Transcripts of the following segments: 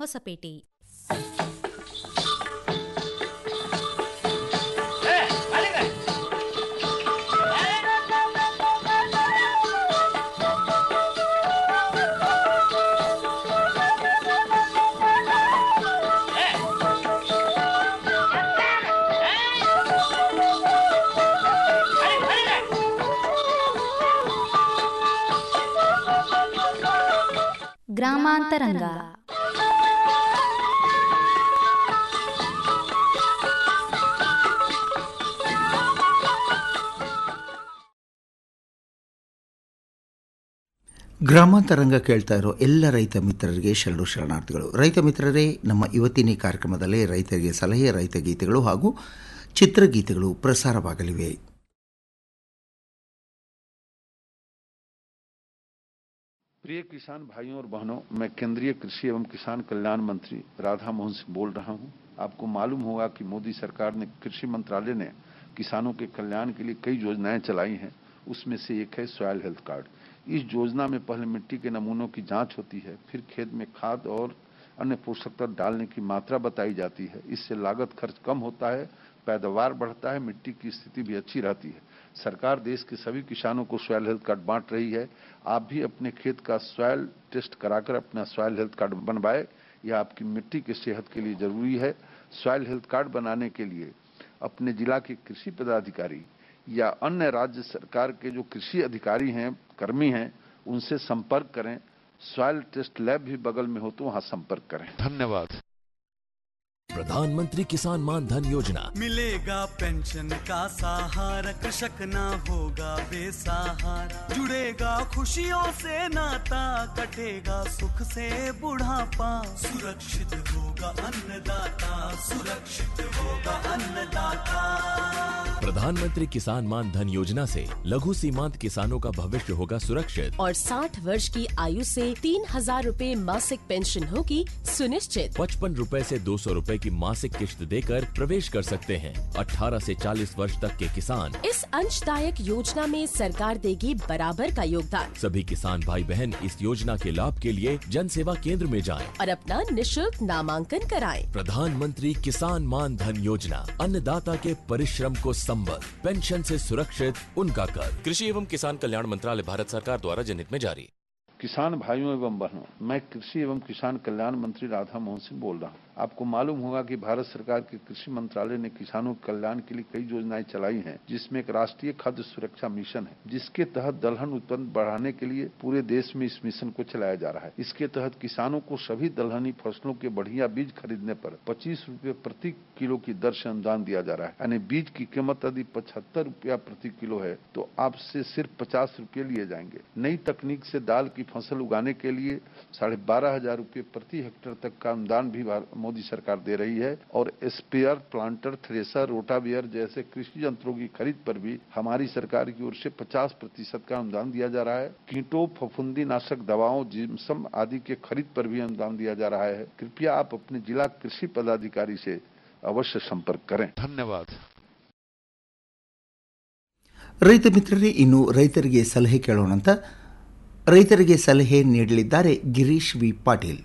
ಹೊಸಪೇಟೆ ಗ್ರಾಮಾಂತರಂಗ ಗ್ರಾಮಾಂತರಂಗ ಕೇಳ್ತಾ ಇರೋ ಎಲ್ಲ ರೈತ ಮಿತ್ರರಿಗೆ ಶರಣು ಶರಣಾರ್ಥಿಗಳು ರೈತ ಮಿತ್ರರೇ ನಮ್ಮ ಇವತ್ತಿನ ಈ ಕಾರ್ಯಕ್ರಮದಲ್ಲಿ ರೈತರಿಗೆ ಸಲಹೆ ರೈತ ಗೀತೆಗಳು ಹಾಗೂ ಚಿತ್ರಗೀತೆಗಳು ಪ್ರಸಾರವಾಗಲಿವೆ प्रिय किसान भाइयों और बहनों मैं केंद्रीय कृषि एवं किसान कल्याण मंत्री राधा मोहन सिंह बोल रहा हूं आपको मालूम होगा कि मोदी सरकार ने कृषि मंत्रालय ने किसानों के कल्याण के लिए कई योजनाएं चलाई हैं उसमें से एक है सॉयल हेल्थ कार्ड इस योजना में पहले मिट्टी के नमूनों की जांच होती है फिर खेत में खाद और अन्य पोषक तत्व डालने की मात्रा बताई जाती है इससे लागत खर्च कम होता है पैदावार बढ़ता है मिट्टी की स्थिति भी अच्छी रहती है सरकार देश के सभी किसानों को सॉयल हेल्थ कार्ड बांट रही है आप भी अपने खेत का सॉयल टेस्ट कराकर अपना सॉयल हेल्थ कार्ड बनवाए यह आपकी मिट्टी की सेहत के लिए जरूरी है सॉयल हेल्थ कार्ड बनाने के लिए अपने जिला के कृषि पदाधिकारी या अन्य राज्य सरकार के जो कृषि अधिकारी हैं कर्मी हैं उनसे संपर्क करें सॉयल टेस्ट लैब भी बगल में हो तो वहां संपर्क करें धन्यवाद प्रधानमंत्री किसान मान धन योजना मिलेगा पेंशन का सहारा कृषक ना होगा बेसहारा जुड़ेगा खुशियों से नाता कटेगा सुख से बुढ़ापा सुरक्षित होगा अन्नदाता सुरक्षित होगा अन्नदाता प्रधानमंत्री किसान मान धन योजना से लघु सीमांत किसानों का भविष्य होगा सुरक्षित और 60 वर्ष की आयु से तीन हजार रूपए मासिक पेंशन होगी सुनिश्चित पचपन रूपए ऐसी दो सौ रूपए की मासिक किश्त देकर प्रवेश कर सकते हैं 18 से 40 वर्ष तक के किसान इस अंशदायक योजना में सरकार देगी बराबर का योगदान सभी किसान भाई बहन इस योजना के लाभ के लिए जन सेवा केंद्र में जाएं। और अपना निशुल्क नामांकन कराएं। प्रधानमंत्री किसान मान धन योजना अन्नदाता के परिश्रम को संबल पेंशन से सुरक्षित उनका कर कृषि एवं किसान कल्याण मंत्रालय भारत सरकार द्वारा जनहित में जारी किसान भाइयों एवं बहनों मैं कृषि एवं किसान कल्याण मंत्री राधा मोहन सिंह बोल रहा हूँ आपको मालूम होगा कि भारत सरकार के कृषि मंत्रालय ने किसानों के कल्याण के लिए कई योजनाएं चलाई हैं जिसमें एक राष्ट्रीय खाद्य सुरक्षा मिशन है जिसके तहत दलहन उत्पन्न बढ़ाने के लिए पूरे देश में इस मिशन को चलाया जा रहा है इसके तहत किसानों को सभी दलहनी फसलों के बढ़िया बीज खरीदने पर पच्चीस रूपए प्रति किलो की दर से अनुदान दिया जा रहा है यानी बीज की कीमत यदि पचहत्तर रूपया प्रति किलो है तो आपसे सिर्फ पचास रूपये लिए जाएंगे नई तकनीक से दाल की फसल उगाने के लिए साढ़े बारह हजार रूपये प्रति हेक्टेयर तक का अनुदान भी मोदी सरकार दे रही है और स्पेयर प्लांटर थ्रेसर रोटावियर जैसे कृषि यंत्रों की खरीद पर भी हमारी सरकार की ओर से 50 प्रतिशत का अनुदान दिया जा रहा है कीटों फफूंदी नाशक दवाओं जिम्सम आदि के खरीद पर भी अनुदान दिया जा रहा है कृपया आप अपने जिला कृषि पदाधिकारी से अवश्य संपर्क करें धन्यवाद ರೈತ ಮಿತ್ರರೇ ಇನ್ನು ರೈತರಿಗೆ ಸಲಹೆ ಕೇಳೋಣಂತ ರೈತರಿಗೆ ಸಲಹೆ ನೀಡಲಿದ್ದಾರೆ ಗಿರೀಶ್ ವಿ ಪಾಟೀಲ್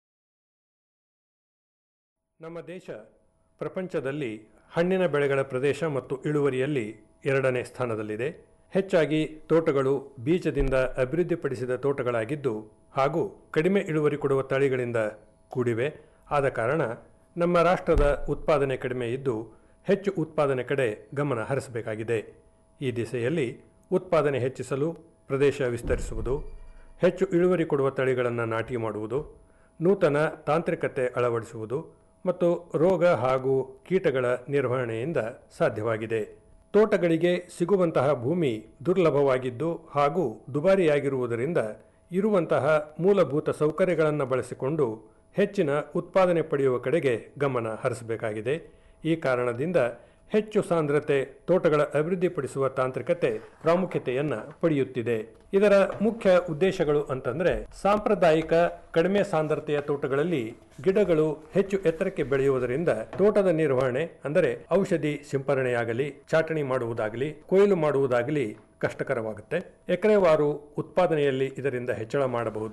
ನಮ್ಮ ದೇಶ ಪ್ರಪಂಚದಲ್ಲಿ ಹಣ್ಣಿನ ಬೆಳೆಗಳ ಪ್ರದೇಶ ಮತ್ತು ಇಳುವರಿಯಲ್ಲಿ ಎರಡನೇ ಸ್ಥಾನದಲ್ಲಿದೆ ಹೆಚ್ಚಾಗಿ ತೋಟಗಳು ಬೀಜದಿಂದ ಅಭಿವೃದ್ಧಿಪಡಿಸಿದ ತೋಟಗಳಾಗಿದ್ದು ಹಾಗೂ ಕಡಿಮೆ ಇಳುವರಿ ಕೊಡುವ ತಳಿಗಳಿಂದ ಕೂಡಿವೆ ಆದ ಕಾರಣ ನಮ್ಮ ರಾಷ್ಟ್ರದ ಉತ್ಪಾದನೆ ಕಡಿಮೆ ಇದ್ದು ಹೆಚ್ಚು ಉತ್ಪಾದನೆ ಕಡೆ ಗಮನ ಹರಿಸಬೇಕಾಗಿದೆ ಈ ದಿಸೆಯಲ್ಲಿ ಉತ್ಪಾದನೆ ಹೆಚ್ಚಿಸಲು ಪ್ರದೇಶ ವಿಸ್ತರಿಸುವುದು ಹೆಚ್ಚು ಇಳುವರಿ ಕೊಡುವ ತಳಿಗಳನ್ನು ನಾಟಿ ಮಾಡುವುದು ನೂತನ ತಾಂತ್ರಿಕತೆ ಅಳವಡಿಸುವುದು ಮತ್ತು ರೋಗ ಹಾಗೂ ಕೀಟಗಳ ನಿರ್ವಹಣೆಯಿಂದ ಸಾಧ್ಯವಾಗಿದೆ ತೋಟಗಳಿಗೆ ಸಿಗುವಂತಹ ಭೂಮಿ ದುರ್ಲಭವಾಗಿದ್ದು ಹಾಗೂ ದುಬಾರಿಯಾಗಿರುವುದರಿಂದ ಇರುವಂತಹ ಮೂಲಭೂತ ಸೌಕರ್ಯಗಳನ್ನು ಬಳಸಿಕೊಂಡು ಹೆಚ್ಚಿನ ಉತ್ಪಾದನೆ ಪಡೆಯುವ ಕಡೆಗೆ ಗಮನ ಹರಿಸಬೇಕಾಗಿದೆ ಈ ಕಾರಣದಿಂದ ಹೆಚ್ಚು ಸಾಂದ್ರತೆ ತೋಟಗಳ ಅಭಿವೃದ್ಧಿಪಡಿಸುವ ತಾಂತ್ರಿಕತೆ ಪ್ರಾಮುಖ್ಯತೆಯನ್ನು ಪಡೆಯುತ್ತಿದೆ ಇದರ ಮುಖ್ಯ ಉದ್ದೇಶಗಳು ಅಂತಂದ್ರೆ ಸಾಂಪ್ರದಾಯಿಕ ಕಡಿಮೆ ಸಾಂದ್ರತೆಯ ತೋಟಗಳಲ್ಲಿ ಗಿಡಗಳು ಹೆಚ್ಚು ಎತ್ತರಕ್ಕೆ ಬೆಳೆಯುವುದರಿಂದ ತೋಟದ ನಿರ್ವಹಣೆ ಅಂದರೆ ಔಷಧಿ ಸಿಂಪರಣೆಯಾಗಲಿ ಚಾಟಣಿ ಮಾಡುವುದಾಗಲಿ ಕೊಯ್ಲು ಮಾಡುವುದಾಗಲಿ ಕಷ್ಟಕರವಾಗುತ್ತೆ ಎಕರೆವಾರು ಉತ್ಪಾದನೆಯಲ್ಲಿ ಇದರಿಂದ ಹೆಚ್ಚಳ ಮಾಡಬಹುದು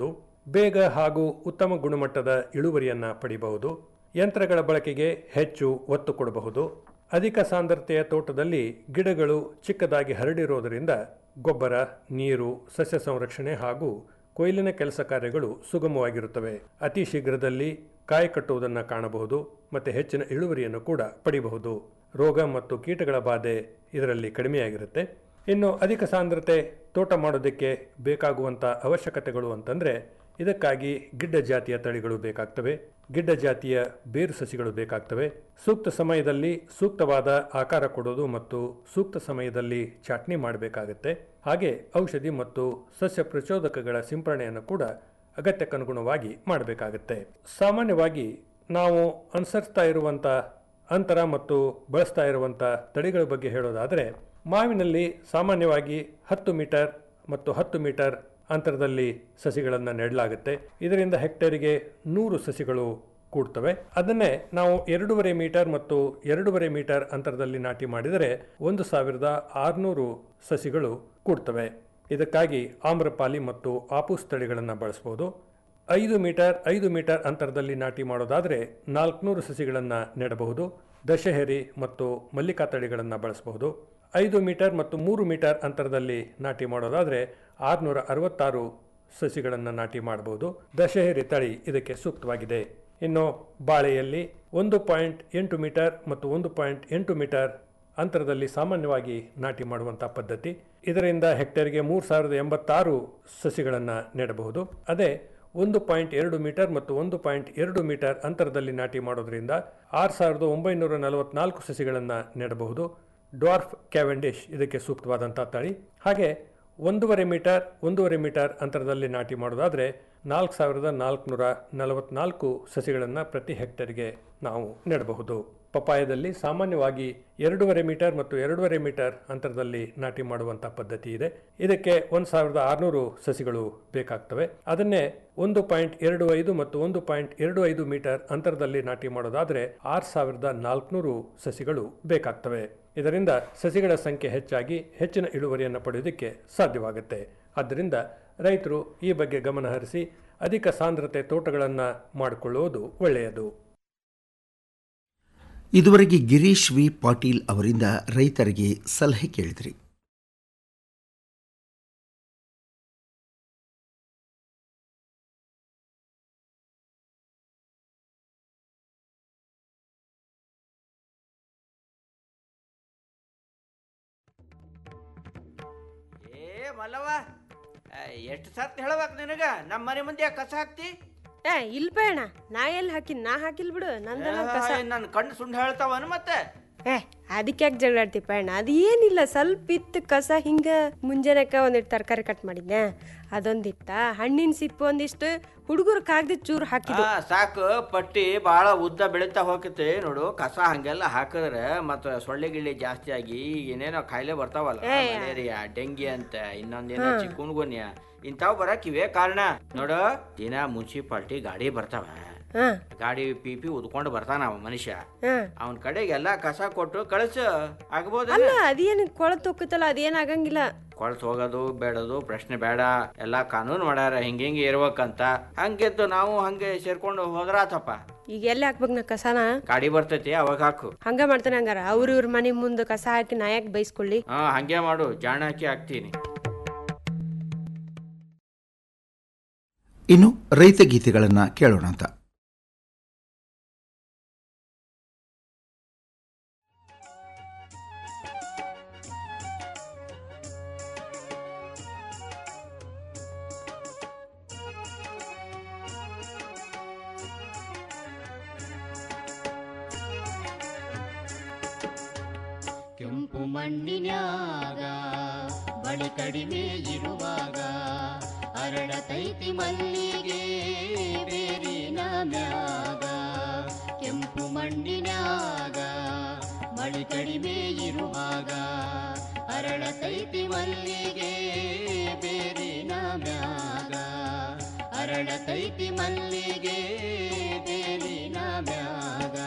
ಬೇಗ ಹಾಗೂ ಉತ್ತಮ ಗುಣಮಟ್ಟದ ಇಳುವರಿಯನ್ನು ಪಡೆಯಬಹುದು ಯಂತ್ರಗಳ ಬಳಕೆಗೆ ಹೆಚ್ಚು ಒತ್ತು ಕೊಡಬಹುದು ಅಧಿಕ ಸಾಂದ್ರತೆಯ ತೋಟದಲ್ಲಿ ಗಿಡಗಳು ಚಿಕ್ಕದಾಗಿ ಹರಡಿರೋದರಿಂದ ಗೊಬ್ಬರ ನೀರು ಸಸ್ಯ ಸಂರಕ್ಷಣೆ ಹಾಗೂ ಕೊಯ್ಲಿನ ಕೆಲಸ ಕಾರ್ಯಗಳು ಸುಗಮವಾಗಿರುತ್ತವೆ ಅತಿ ಶೀಘ್ರದಲ್ಲಿ ಕಾಯಿ ಕಟ್ಟುವುದನ್ನು ಕಾಣಬಹುದು ಮತ್ತು ಹೆಚ್ಚಿನ ಇಳುವರಿಯನ್ನು ಕೂಡ ಪಡೆಯಬಹುದು ರೋಗ ಮತ್ತು ಕೀಟಗಳ ಬಾಧೆ ಇದರಲ್ಲಿ ಕಡಿಮೆಯಾಗಿರುತ್ತೆ ಇನ್ನು ಅಧಿಕ ಸಾಂದ್ರತೆ ತೋಟ ಮಾಡೋದಕ್ಕೆ ಬೇಕಾಗುವಂಥ ಅವಶ್ಯಕತೆಗಳು ಅಂತಂದರೆ ಇದಕ್ಕಾಗಿ ಗಿಡ್ಡ ಜಾತಿಯ ತಳಿಗಳು ಬೇಕಾಗ್ತವೆ ಗಿಡ್ಡ ಜಾತಿಯ ಬೇರು ಸಸಿಗಳು ಬೇಕಾಗ್ತವೆ ಸೂಕ್ತ ಸಮಯದಲ್ಲಿ ಸೂಕ್ತವಾದ ಆಕಾರ ಕೊಡೋದು ಮತ್ತು ಸೂಕ್ತ ಸಮಯದಲ್ಲಿ ಚಾಟ್ನಿ ಮಾಡಬೇಕಾಗತ್ತೆ ಹಾಗೆ ಔಷಧಿ ಮತ್ತು ಸಸ್ಯ ಪ್ರಚೋದಕಗಳ ಸಿಂಪರಣೆಯನ್ನು ಕೂಡ ಅಗತ್ಯಕ್ಕನುಗುಣವಾಗಿ ಮಾಡಬೇಕಾಗತ್ತೆ ಸಾಮಾನ್ಯವಾಗಿ ನಾವು ಅನುಸರಿಸ್ತಾ ಇರುವಂಥ ಅಂತರ ಮತ್ತು ಬಳಸ್ತಾ ಇರುವಂಥ ತಳಿಗಳ ಬಗ್ಗೆ ಹೇಳೋದಾದರೆ ಮಾವಿನಲ್ಲಿ ಸಾಮಾನ್ಯವಾಗಿ ಹತ್ತು ಮೀಟರ್ ಮತ್ತು ಹತ್ತು ಮೀಟರ್ ಅಂತರದಲ್ಲಿ ಸಸಿಗಳನ್ನು ನೆಡಲಾಗುತ್ತೆ ಇದರಿಂದ ಹೆಕ್ಟೇರಿಗೆ ನೂರು ಸಸಿಗಳು ಕೂಡ್ತವೆ ಅದನ್ನೇ ನಾವು ಎರಡೂವರೆ ಮೀಟರ್ ಮತ್ತು ಎರಡೂವರೆ ಮೀಟರ್ ಅಂತರದಲ್ಲಿ ನಾಟಿ ಮಾಡಿದರೆ ಒಂದು ಸಾವಿರದ ಆರುನೂರು ಸಸಿಗಳು ಕೂಡ್ತವೆ ಇದಕ್ಕಾಗಿ ಆಮ್ರಪಾಲಿ ಮತ್ತು ಆಪೂಸ್ ತಳಿಗಳನ್ನು ಬಳಸಬಹುದು ಐದು ಮೀಟರ್ ಐದು ಮೀಟರ್ ಅಂತರದಲ್ಲಿ ನಾಟಿ ಮಾಡೋದಾದರೆ ನಾಲ್ಕುನೂರು ಸಸಿಗಳನ್ನು ನೆಡಬಹುದು ದಶಹರಿ ಮತ್ತು ಮಲ್ಲಿಕಾ ತಳಿಗಳನ್ನು ಬಳಸಬಹುದು ಐದು ಮೀಟರ್ ಮತ್ತು ಮೂರು ಮೀಟರ್ ಅಂತರದಲ್ಲಿ ನಾಟಿ ಮಾಡೋದಾದರೆ ಆರುನೂರ ಅರವತ್ತಾರು ಸಸಿಗಳನ್ನು ನಾಟಿ ಮಾಡಬಹುದು ದಶಹರಿ ತಳಿ ಇದಕ್ಕೆ ಸೂಕ್ತವಾಗಿದೆ ಇನ್ನು ಬಾಳೆಯಲ್ಲಿ ಒಂದು ಪಾಯಿಂಟ್ ಎಂಟು ಮೀಟರ್ ಮತ್ತು ಒಂದು ಪಾಯಿಂಟ್ ಎಂಟು ಮೀಟರ್ ಅಂತರದಲ್ಲಿ ಸಾಮಾನ್ಯವಾಗಿ ನಾಟಿ ಮಾಡುವಂಥ ಪದ್ಧತಿ ಇದರಿಂದ ಹೆಕ್ಟೇರ್ಗೆ ಮೂರು ಸಾವಿರದ ಎಂಬತ್ತಾರು ಸಸಿಗಳನ್ನು ನೆಡಬಹುದು ಅದೇ ಒಂದು ಪಾಯಿಂಟ್ ಎರಡು ಮೀಟರ್ ಮತ್ತು ಒಂದು ಪಾಯಿಂಟ್ ಎರಡು ಮೀಟರ್ ಅಂತರದಲ್ಲಿ ನಾಟಿ ಮಾಡೋದ್ರಿಂದ ಆರು ಸಾವಿರದ ಒಂಬೈನೂರ ನಲವತ್ನಾಲ್ಕು ಸಸಿಗಳನ್ನು ನೆಡಬಹುದು ಡ್ವಾರ್ಫ್ ಕ್ಯಾವೆಂಡಿಶ್ ಇದಕ್ಕೆ ಸೂಕ್ತವಾದಂಥ ತಳಿ ಹಾಗೆ ಒಂದೂವರೆ ಮೀಟರ್ ಒಂದೂವರೆ ಮೀಟರ್ ಅಂತರದಲ್ಲಿ ನಾಟಿ ಮಾಡೋದಾದರೆ ನಾಲ್ಕು ಸಾವಿರದ ನಾಲ್ಕುನೂರ ನಲವತ್ನಾಲ್ಕು ಸಸಿಗಳನ್ನು ಪ್ರತಿ ಹೆಕ್ಟೇರ್ಗೆ ನಾವು ನೆಡಬಹುದು ಪಪಾಯದಲ್ಲಿ ಸಾಮಾನ್ಯವಾಗಿ ಎರಡೂವರೆ ಮೀಟರ್ ಮತ್ತು ಎರಡೂವರೆ ಮೀಟರ್ ಅಂತರದಲ್ಲಿ ನಾಟಿ ಮಾಡುವಂಥ ಪದ್ಧತಿ ಇದೆ ಇದಕ್ಕೆ ಒಂದು ಸಾವಿರದ ಆರುನೂರು ಸಸಿಗಳು ಬೇಕಾಗ್ತವೆ ಅದನ್ನೇ ಒಂದು ಪಾಯಿಂಟ್ ಎರಡು ಐದು ಮತ್ತು ಒಂದು ಪಾಯಿಂಟ್ ಎರಡು ಐದು ಮೀಟರ್ ಅಂತರದಲ್ಲಿ ನಾಟಿ ಮಾಡೋದಾದರೆ ಆರು ಸಾವಿರದ ನಾಲ್ಕುನೂರು ಸಸಿಗಳು ಬೇಕಾಗ್ತವೆ ಇದರಿಂದ ಸಸಿಗಳ ಸಂಖ್ಯೆ ಹೆಚ್ಚಾಗಿ ಹೆಚ್ಚಿನ ಇಳುವರಿಯನ್ನು ಪಡೆಯೋದಕ್ಕೆ ಸಾಧ್ಯವಾಗುತ್ತೆ ಆದ್ದರಿಂದ ರೈತರು ಈ ಬಗ್ಗೆ ಗಮನ ಹರಿಸಿ ಅಧಿಕ ಸಾಂದ್ರತೆ ತೋಟಗಳನ್ನು ಮಾಡಿಕೊಳ್ಳುವುದು ಒಳ್ಳೆಯದು ಇದುವರೆಗೆ ಗಿರೀಶ್ ವಿ ಪಾಟೀಲ್ ಅವರಿಂದ ರೈತರಿಗೆ ಸಲಹೆ ಕೇಳಿದ್ರಿ ಏ ಮಲ್ಲವ್ವ ಎಷ್ಟು ಸರ್ತಿ ಹೇಳ್ಬೇಕು ನಿನಗ ನಮ್ಮ ಮನೆ ಮುಂದೆ ಕಸ ಹಾಕ್ತಿ ಏ ಇಲ್ ಬೇಡ ನಾ ಎಲ್ಲಿ ಹಾಕಿನ್ ನಾ ಹಾಕಿಲ್ ಬಿಡು ನಂದೆಲ್ಲ ಕಸ ನನ್ನ ಕಣ್ಣು ಸುಂಡ್ ಹೇಳ್ತಾವನು ಮತ್ತೆ ಏ ಅದಕ್ಕೆ ಯಾಕೆ ಜಗಳಾಡ್ತಿ ಪಯಣ ಅದು ಏನಿಲ್ಲ ಸ್ವಲ್ಪ ಇತ್ತು ಕಸ ಹಿಂಗ ಮುಂಜಾನೆಕ ಒಂದಿಟ್ಟು ತರಕಾರಿ ಕಟ್ ಮಾಡಿದ್ನೆ ಅದೊಂದಿತ್ತ ಹಣ್ಣಿನ ಸಿಪ್ಪು ಒಂದಿಷ್ಟು ಹುಡುಗರು ಕಾಗ್ದಿದ್ ಚೂರು ಹಾಕಿದ್ದು ಆ, ಸಾಕು ಪಟ್ಟಿ ಭಾಳ ಉದ್ದ ಬೆಳೀತಾ ಹೋಗತ್ತೆ ನೋಡು ಕಸ ಹಂಗೆಲ್ಲ ಹಾಕಿದ್ರೆ ಮತ್ತೆ ಸೊಳ್ಳೆ ಗಿಳ್ಳೆ ಜಾಸ್ತಿ ಆಗಿ ಏನೇನೋ ಕಾಯಿಲೆ ಬರ್ತಾವಲ್ಲ ಮಲೇರಿಯಾ ಡೆಂಗಿ ಅಂತ ಇನ್ನೊಂದೇನೋ ಚಿಕ್ಕುನ್ಗುನ್ಯ ಇಂಥವು ಬರಕ್ ಇವೇ ಕಾರಣ ನೋಡು ದಿನ ಮುನ್ಸಿಪಾಲ್ಟಿ ಗಾಡಿ ಬರ್ತಾವ ಹಾ ಗಾಡಿ ಪಿ ಪಿ ಉದ್ಕೊಂಡು ಬರ್ತಾನ ಅವ ಮನುಷ್ಯ ಹಾ ಅವನ ಕಡೆಗೆ ಎಲ್ಲಾ ಕಸ ಕೊಟ್ಟು ಕಳಿಸು ಆಗ್ಬೋದ ಅಲ್ಲ ಅದೇನು ಕೊಳತ್ ಹೋಗತ್ತಲ್ಲ ಅದೇನ್ ಆಗಂಗಿಲ್ಲ ಕೊಳ್ಸ್ ಹೋಗೋದು ಬೇಡದು ಪ್ರಶ್ನೆ ಬೇಡ ಎಲ್ಲಾ ಕಾನೂನು ಮಾಡ್ಯಾರ ಹಿಂಗ ಹಿಂಗೆ ಇರ್ಬೇಕಂತ ಹಂಗೆದ್ದು ನಾವು ಹಂಗೆ ಸೇರ್ಕೊಂಡು ಹೋದ್ರಾತಪ್ಪ ಈಗ ಎಲ್ಲಿ ಹಾಕ್ಬೇಕು ನಾ ಕಸನ ಗಾಡಿ ಬರ್ತೈತಿ ಅವಾಗ ಹಾಕು ಹಂಗ ಮಾಡ್ತಾನೆ ಹಂಗಾರ ಅವ್ರ ಇವ್ರ ಮನೆ ಮುಂದೆ ಕಸ ಹಾಕಿ ನಾ ಯಾಕೆ ಬೈಸ್ಕೊಳ್ಳಿ ಹಾ ಹಂಗೆ ಮಾಡು ಜಾಣ ಹಾಕಿ ಹಾಕ್ತೀನಿ ಇನ್ನು ರೈತ ಗೀತೆಗಳನ್ನು ಕೇಳೋಣ ಅಂತ ಕೆಂಪು ಮಣ್ಣಿನ್ಯಾಗ ಬಳಿ ಕಡಿಮೆ ಇರುವಾಗ ಅರಳತೈತಿ ಮಲ್ಲಿಗೆ ಬೇರಿನ ಮ್ಯಾಗ ಕೆಂಪು ಮಣ್ಣಿನ್ಯಾಗ ಮಳಿ ಕಡಿಮೆ ಇರುವಾಗ ಅರಳತೈತಿ ಮಲ್ಲಿಗೆ ಬೇರಿನ ಮ್ಯಾಗ ಅರಳತೈತಿ ಮಲ್ಲಿಗೆ ಬೇರಿನ ಮ್ಯಾಗ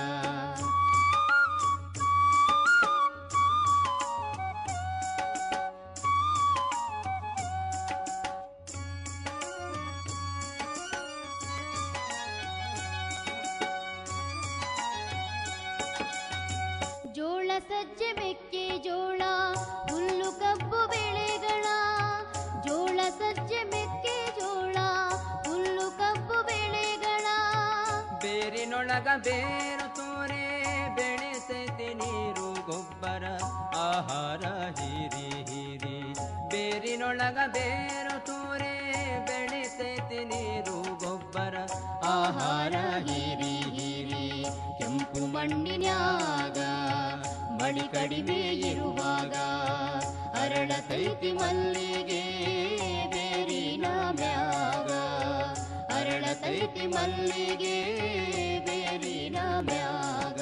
ಸಜ್ಜೆ ಮೆಕ್ಕೆ ಜೋಳ ಹುಲ್ಲು ಕಬ್ಬು ಬೆಳೆಗಳ ಜೋಳ ಸಜ್ಜೆ ಮೆಕ್ಕೆ ಜೋಳ ಹುಲ್ಲು ಕಬ್ಬು ಬೆಳೆಗಳ ಬೇರಿನೊಳಗ ಬೇರು ತೋರೆ ಬೆಳೆಸೈತಿ ನೀರು ಗೊಬ್ಬರ ಆಹಾರ ಹೀರಿ ಹೀರಿ ಬೇರಿನೊಳಗ ಬೇರು ತೋರೆ ಬೆಳೆಸೈತಿ ನೀರು ಗೊಬ್ಬರ ಆಹಾರ ಹೀರಿ ಹೀರಿ ಕೆಂಪು ಮಣ್ಣಿನ್ಯಾಗ ಮಳಿ ಕಡಿಮೆ ಇರುವಾಗ ಅರಳತೈತಿ ಮಲ್ಲಿಗೆ ಬೇರಿನ ಮ್ಯಾಗ ಅರಳತೈತಿ ಮಲ್ಲಿಗೆ ಬೇರಿನ ಮ್ಯಾಗ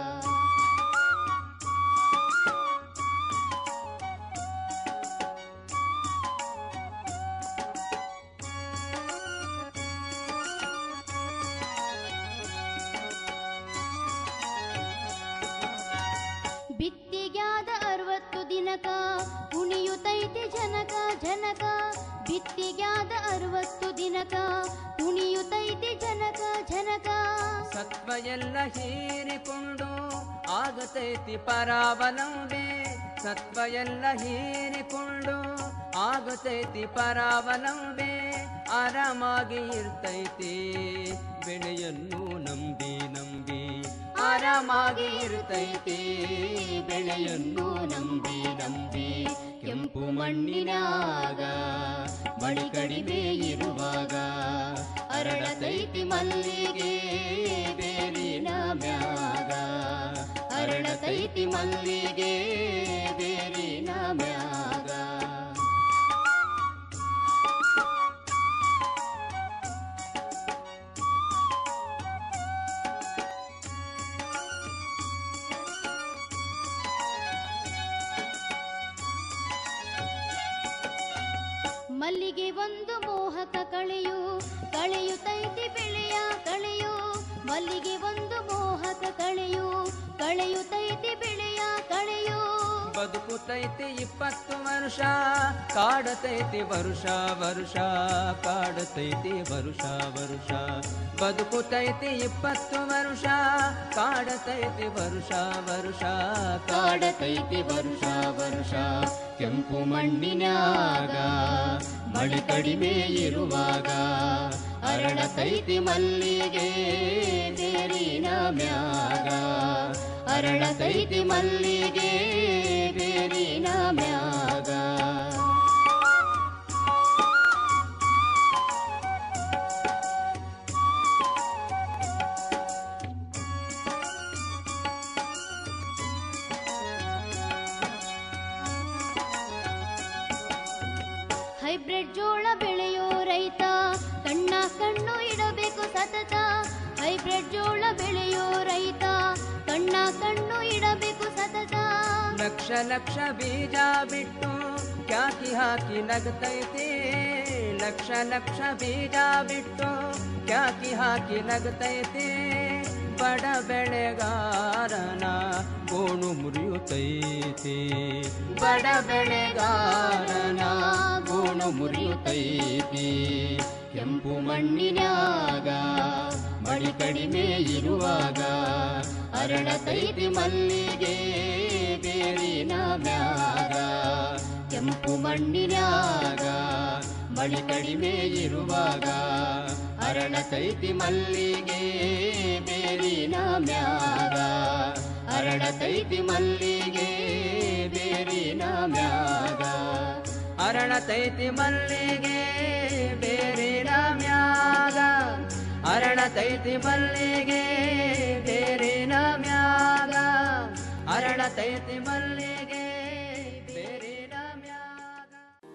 ಬಿತ್ತಿಗ್ಯಾದ ಅರವತ್ತು ದಿನಕ ಕುಣಿಯುತ್ತೈತಿ ಜನಕ ಜನಕ ಬಿತ್ತಿಗ್ಯಾದ ಅರವತ್ತು ದಿನಕ ಕುಣಿಯುತ್ತೈತಿ ಜನಕ ಜನಕ ಸತ್ವ ಎಲ್ಲ ಹೀರಿಕೊಂಡು ಆಗತೈತಿ ಪರಾವಲಂಬೆ ಸತ್ವ ಎಲ್ಲ ಹೀರಿಕೊಂಡು ಆಗತೈತಿ ಪರಾವಲಂಬೆ ಆರಾಮಾಗಿ ಇರ್ತೈತಿ ಬೆಳೆಯನ್ನು ನಂಬಿ ನಂಬಿ ಆರಾಮಾಗಿ ಇರ್ತೈತಿ ಬೆಳೆಯನ್ನು ನಂಬಿ ನಂಬಿ ಕೆಂಪು ಮಣ್ಣಿನಾಗ ಮಳಿ ಕಡಿಮೆ ಇರುವಾಗ ಅರಳತೈತಿ ಮಲ್ಲಿಗೆ ಬೇರಿನ ಮ್ಯಾಗ ಅರಳತೈತಿ ಮಲ್ಲಿಗೆ ಬೇರಿನ ಮ್ಯಾಗ ಮಲ್ಲಿಗೆ ಒಂದು ಮೋಹಕ ಕಳೆಯು ಕಳೆಯುತ್ತೈತಿ ಬೆಳೆಯ ಕಳೆಯು ಮಲ್ಲಿಗೆ ಒಂದು ಮೋಹಕ ಕಳೆಯು ಕಳೆಯುತ್ತೈತಿ ಬೆಳೆಯ ಕಳೆಯು ಬದುಕುತೈತಿ ಇಪ್ಪತ್ತು ವರ್ಷ ಕಾಡತೈತಿ ವರುಷ ವರುಷ ಕಾಡತೈತಿ ವರುಷ ವರುಷ ಬದುಕುತೈತಿ ಇಪ್ಪತ್ತು ವರ್ಷ ಕಾಡತೈತಿ ವರುಷ ವರುಷ ಕಾಡತೈತಿ ವರುಷ ವರುಷ ಕೆಂಪು ಮಣ್ಣಿನ್ಯಾಗ ಮಳೆ ಕಡಿಮೆ ಇರುವಾಗ ಅರಳತೈತಿ ಮಲ್ಲಿಗೆ ಬೇರಿನ ಮ್ಯಾಗ ಅರಳತೈತಿ ಮಲ್ಲಿಗೆ ಬೇರಿನ ಮ್ಯಾಗ ಹೈಬ್ರಿಡ್ ಜೋಳ ಬೆಳೆಯೋ ರೈತ ಕಣ್ಣ ಕಣ್ಣು ಇಡಬೇಕು ಸತತ ಹೈಬ್ರಿಡ್ ಜೋಳ ಬೆಳೆಯೋ ರೈತ ಕಣ್ಣ ಕಣ್ಣು ಇಡಬೇಕು ಸತತ ಲಕ್ಷ ಲಕ್ಷ ಬೀಜ ಬಿಟ್ಟು ಕ್ಯಾಕಿ ಹಾಕಿ ನಗತೈತಿ ಲಕ್ಷ ಲಕ್ಷ ಬೀಜ ಬಿಟ್ಟು ಕ್ಯಾಕಿ ಹಾಕಿ ನಗತೈತಿ ಬಡ ಬೆಳೆಗಾರನ ಗೋಣು ಮುರಿಯುತ್ತೈತಿ ಬಡ ಬೆಳೆಗಾರನ ಗೋಣು ಮುರಿಯುತ್ತೈತಿ ಕೆಂಪು ಮಣ್ಣಿನ್ಯಾಗ ಮಳಿ ಕಡಿಮೆ ಇರುವಾಗ ಅರಳತೈತಿ ಮಲ್ಲಿಗೆ ಬೇರಿನ ಮ್ಯಾಗ ಕೆಂಪು ಮಣ್ಣಿನ್ಯಾಗ ಮಳಿ ಕಡಿಮೆ ಇರುವಾಗ ಅರಳತೈತಿ ಮಲ್ಲಿಗೆ ಬೇರಿನ ಮ್ಯಾಗ ಅರಳತೈತಿ ಮಲ್ಲಿಗೆ ಬೇರಿನ ಮ್ಯಾಗ ಅರಳತೈತಿ ಮಲ್ಲಿಗೆ ಬೇರಿನ ಮ್ಯಾಗ ಅರಳತೈತಿ ಮಲ್ಲಿಗೆ ಬೇರಿನ ಮ್ಯಾಗ ಅರಳತೈತಿ ಮಲ್ಲಿಗೆ ಬೇರಿನ ಮ್ಯಾಗ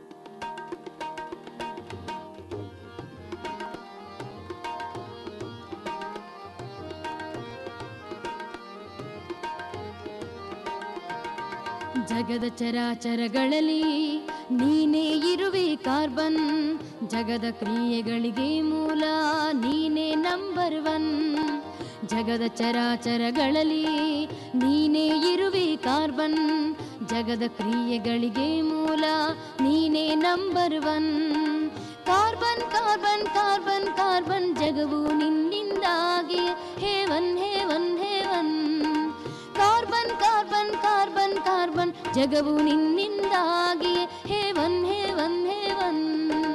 ಜಗದ ಚರಾಚರಗಳಲ್ಲಿ ನೀನೇ ಇರುವೆ ಕಾರ್ಬನ್ ಜಗದ ಕ್ರಿಯೆಗಳಿಗೆ ಮೂಲ ನೀನೇ ನಂಬರ್ ಒನ್ ಜಗದ ಚರಾಚರಗಳಲ್ಲಿ ನೀನೇ ಇರುವೆ ಕಾರ್ಬನ್ ಜಗದ ಕ್ರಿಯೆಗಳಿಗೆ ಮೂಲ ನೀನೇ number one carbon carbon carbon carbon ಜಗವು ನಿನ್ನಿಂದಾಗಿ heaven heaven heaven carbon carbon carbon ಜಗವು ನಿನ್ನಿಂದಾಗಿ ಹೇವನ್ ಹೇವನ್ ಹೇವನ್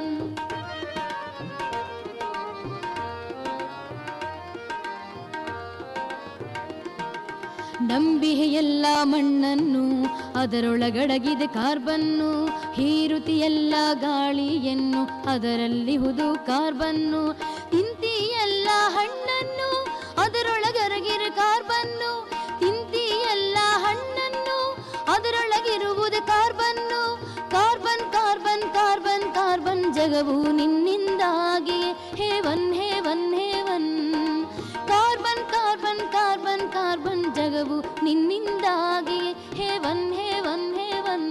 ನಂಬಿಹೆ ಎಲ್ಲ ಮಣ್ಣನ್ನು ಅದರೊಳಗಡಗಿದೆ ಕಾರ್ಬನ್ನು ಹೀರುತಿ ಎಲ್ಲ ಗಾಳಿಯನ್ನು ಅದರಲ್ಲಿ ಹುದು ಕಾರ್ಬನ್ನು ತಿಂತಿ ಎಲ್ಲ ಹಣ್ಣನ್ನು ಅದರೊಳಗರಗಿರ ಕಾರ್ಬನ್ನು ತಿಂತಿ ಎಲ್ಲ ಹಣ್ಣನ್ನು ಅದರೊಳಗಿರುವುದು ಕಾರ್ಬನ್ನು ಕಾರ್ಬನ್ ಕಾರ್ಬನ್ ಕಾರ್ಬನ್ ಕಾರ್ಬನ್ ಜಗವು ನಿನ್ನಿಂದಾಗಿ heaven heaven heaven carbon carbon carbon carbon ಜಗವು ನಿನ್ನಿಂದಾಗಿ ಹೇವನ್ ಹೇವನ್ ಹೇವನ್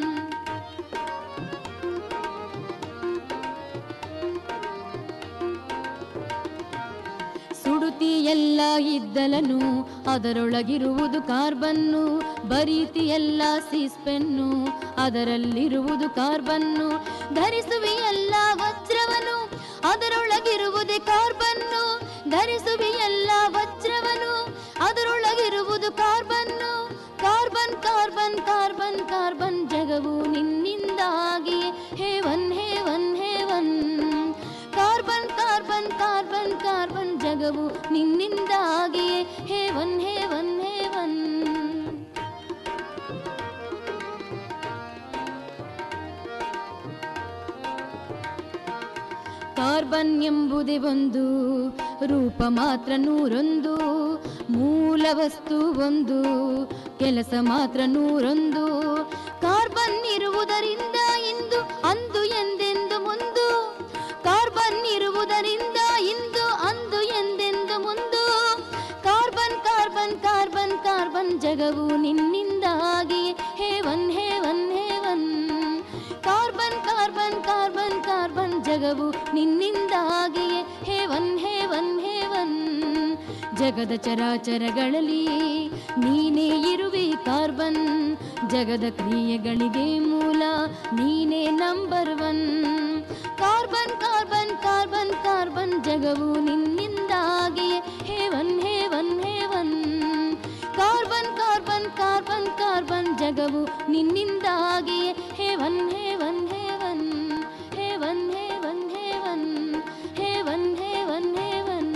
ಸುಡುತಿ ಎಲ್ಲ ಇದ್ದಲನು ಅದರೊಳಗಿರುವುದು ಕಾರ್ಬನ್ನು ಬರೀತಿ ಎಲ್ಲ ಸೀಸ್ಪೆನ್ನು ಅದರಲ್ಲಿರುವುದು ಕಾರ್ಬನ್ನು ಧರಿಸುವಿ ಎಲ್ಲ ವಜ್ರವನು ಅದರೊಳಗಿರುವುದೇ ಕಾರ್ಬನ್ನು ಧರಿಸುವಿ ಎಲ್ಲ ವಜ್ರವನು ಅದರೊಳಗಿರುವುದು ಕಾರ್ಬನ್ನು ಕಾರ್ಬನ್ ಕಾರ್ಬನ್ ಕಾರ್ಬನ್ ಕಾರ್ಬನ್ ಜಗವು ನಿನ್ನಿಂದಾಗಿ heaven heaven heaven carbon carbon carbon carbon ಜಗವು ನಿನ್ನಿಂದಾಗಿ ಹೇವನ್ ಹೇವನ್ ಹೇವನ್ ಕಾರ್ಬನ್ ಎಂಬುದೇ ಒಂದು ರೂಪ ಮಾತ್ರ ನೂರೊಂದು ಮೂಲ ವಸ್ತು ಒಂದು ಕೆಲಸ ಮಾತ್ರ ನೂರೊಂದು ಕಾರ್ಬನ್ ಇರುವುದರಿಂದ ಇಂದು ಅಂದು ಎಂದೆಂದು ಮುಂದು ಕಾರ್ಬನ್ ಇರುವುದರಿಂದ ಇಂದು ಅಂದು ಎಂದೆಂದು ಮುಂದು ಕಾರ್ಬನ್ ಕಾರ್ಬನ್ ಕಾರ್ಬನ್ ಕಾರ್ಬನ್ ಜಗವು ನಿನ್ನಿಂದಾಗಿ heaven heaven heaven carbon carbon carbon carbon ಜಗವು ನಿನ್ನಿಂದಾಗಿಯೇ ಹೇವನ್ ಹೇವನ್ ಹೇವನ್ ಜಗದ ಚರಾಚರಗಳಲ್ಲಿ ನೀನೇ ಇರುವೆ ಕಾರ್ಬನ್ ಜಗದ ಕ್ರಿಯೆಗಳಿಗೆ ಮೂಲ ನೀನೇ number one carbon carbon carbon carbon ಜಗವು ನಿನ್ನಿಂದಾಗಿಯೇ heaven heaven heaven carbon carbon carbon carbon ಜಗವು ನಿನ್ನಿಂದಾಗಿಯೇ heaven heaven heaven heaven heaven heaven heaven heaven heaven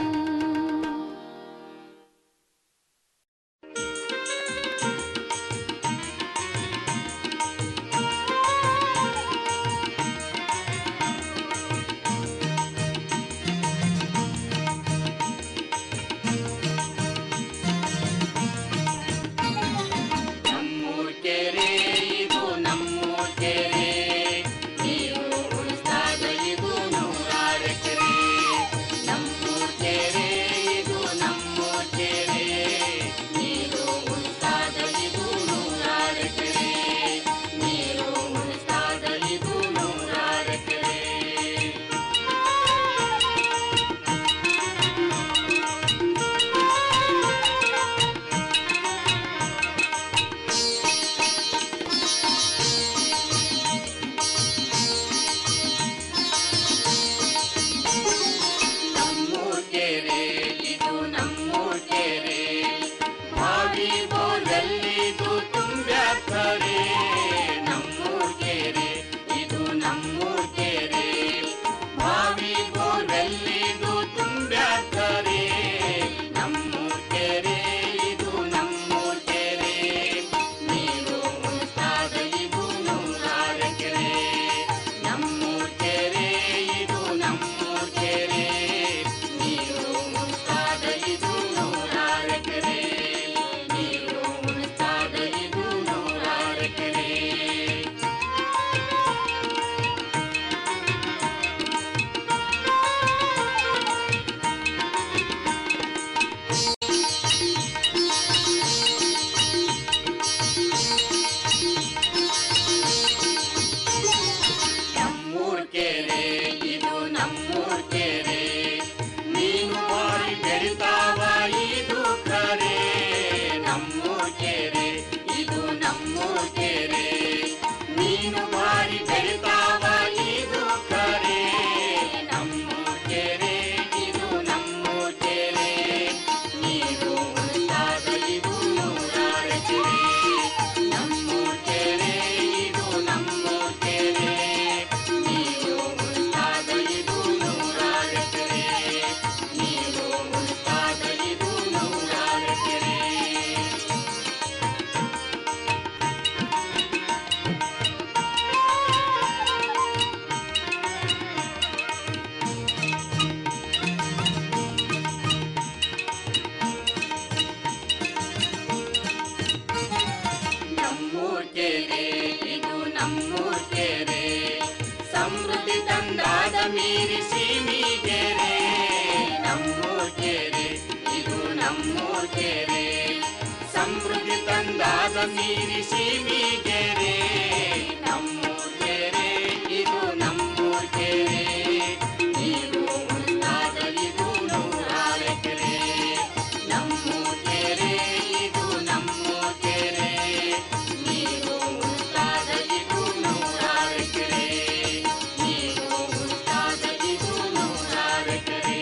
ನಮ್ಮೂರ್ ಕೆರೆ ಸಮೃದ್ಧಿ ತಂದಾದ ನೀರಿ ಸೀಮಿಗೆರೆ ನಮ್ಮೂರ್ ಕೆರೆ ಇದು ನಮ್ಮೂರ್ ಕೆರೆ ನೀರು ಉಂಟಾದ ಇದು ನೂರಾರು ಎಕರೆ ನಮ್ಮೂರ್ ಕೆರೆ ಇದು ನಮ್ಮೂರ್ ಕೆರೆ ನೀರು ಉಂಟಾದ ಇದು ನೂರಾರು ಎಕರೆ ನೀರು ಉಂಟಾದ ಇದು ನೂರಾರು ಎಕರೆ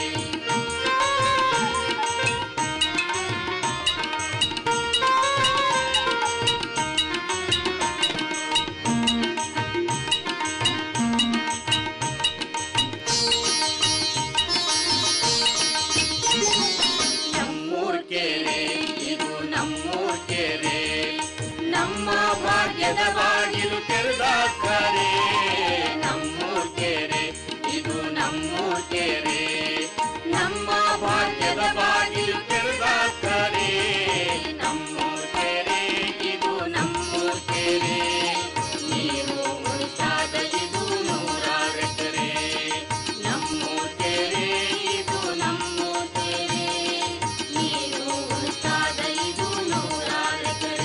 ನಮ್ಮೂರ್ ಕೆರೆ ಇದು ನಮ್ಮೂರ್ ಕೆರೆ ನಮ್ಮ ಭಾಗ್ಯದ ಬಾಗಿಲು ತೆರೆದಾಕರೆ ನಮ್ಮೂರ್ ಕೆರೆ ಇದು ನಮ್ಮೂರ್ ಕೆರೆ ನಮ್ಮ ಭಾಗ್ಯದ ಬಾಗಿಲು ತೆರೆದಾಕರೆ ನಮ್ಮೂರ್ ಕೆರೆ ಇದು ನಮ್ಮೂರ್ ಕೆರೆ ನೀರು ಉಳಿತಾದ ಇದು ನೂರಾರು ಎಕರೆ ನಮ್ಮೂರ್ ಕೆರೆ ಇದು ನಮ್ಮೂರ್ ಕೆರೆ ನೀರು ಉಳಿತಾದ ಇದು ನೂರಾರು ಎಕರೆ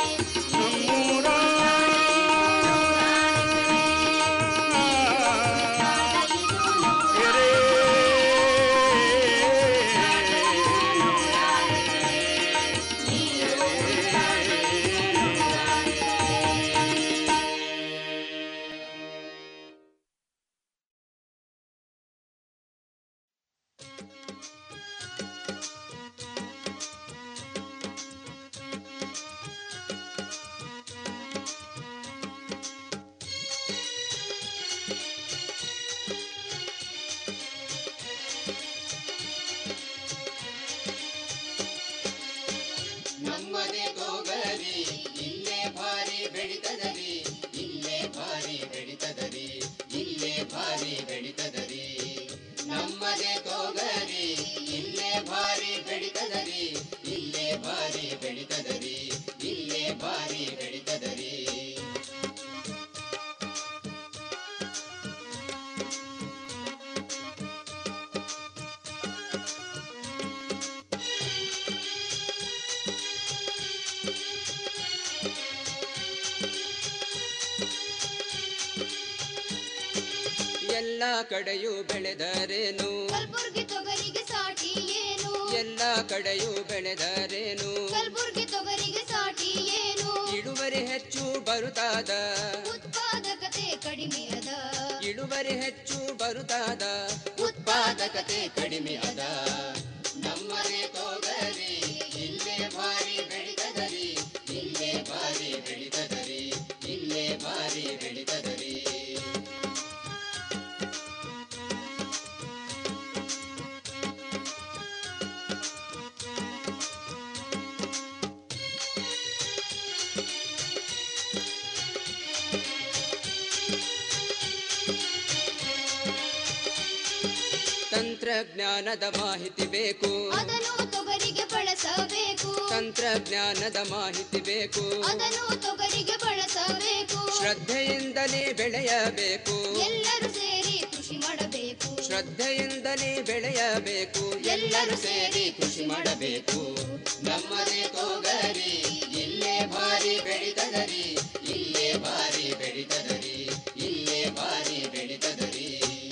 ನಮ್ಮದೇ ತೋಗರಿ ಇಲ್ಲೇ ಭಾರಿ ಬೆಳಿತದರಿ ಇಲ್ಲೇ ಭಾರಿ ಬೆಳಿತದರಿ ಇಲ್ಲೇ ಭಾರಿ ಬೆಳಿತದರಿ ನಮ್ಮದೇ ತೋಗರಿ ಇಲ್ಲೇ ಭಾರಿ ಬೆಳಿತದರಿ ಇಲ್ಲೇ ಭಾರಿ ಬೆಳಿತದರಿ ಇಲ್ಲೇ ಭಾರಿ ಬೆಳಿತದರಿ ಎಲ್ಲ ಕಡೆಯೂ ಬೆಳೆದರೇನು ಕಲ್ಬುರ್ಗಿ ತೊಗರಿಗೆ ಸಾಟಿ ಏನು ಎಲ್ಲ ಕಡೆಯೂ ಬೆಳೆದರೇನು ಕಲ್ಬುರ್ಗಿ ತೊಗರಿಗೆ ಸಾಟಿ ಏನು ಇಳುವರಿ ಹೆಚ್ಚು ಬರುತ್ತಾದ ಉತ್ಪಾದಕತೆ ಕಡಿಮೆ ಅದ ಇಳುವರಿ ಹೆಚ್ಚು ಬರುತ್ತಾದ ಉತ್ಪಾದಕತೆ ಕಡಿಮೆ ಅದ ನಮ್ಮದೇ ತೋಗರಿ ಇಲ್ಲೇ ಭಾರಿ ಬೆಳಿತದರಿ ಇಲ್ಲೇ ಭಾರಿ ಬೆಳಿತದರಿ ಇಲ್ಲೇ ಭಾರಿ ಬೆಳಿತದರಿ ತಂತ್ರಜ್ಞಾನದ ಮಾಹಿತಿ ಬೇಕು ಅದನ್ನು ತೊಗರಿಗೆ ಬಳಸಬೇಕು ತಂತ್ರಜ್ಞಾನದ ಮಾಹಿತಿ ಬೇಕು ಅದನ್ನು ತೊಗರಿಗೆ ಬಳಸಬೇಕು ಶ್ರದ್ಧೆಯಿಂದಲೇ ಬೆಳೆಯಬೇಕು ಎಲ್ಲರೂ ಸೇರಿ ಕೃಷಿ ಮಾಡಬೇಕು ಶ್ರದ್ಧೆಯಿಂದಲೇ ಬೆಳೆಯಬೇಕು ಎಲ್ಲರೂ ಸೇರಿ ಕೃಷಿ ಮಾಡಬೇಕು ನಮ್ಮದೇ ತೋಗರಿ ಇಲ್ಲೇ ಭಾರಿ ಬೆಳಿತದರಿ ಇಲ್ಲೇ ಭಾರಿ ಬೆಳಿತದರಿ ಇಲ್ಲೇ ಭಾರಿ ಬೆಳಿತದರಿ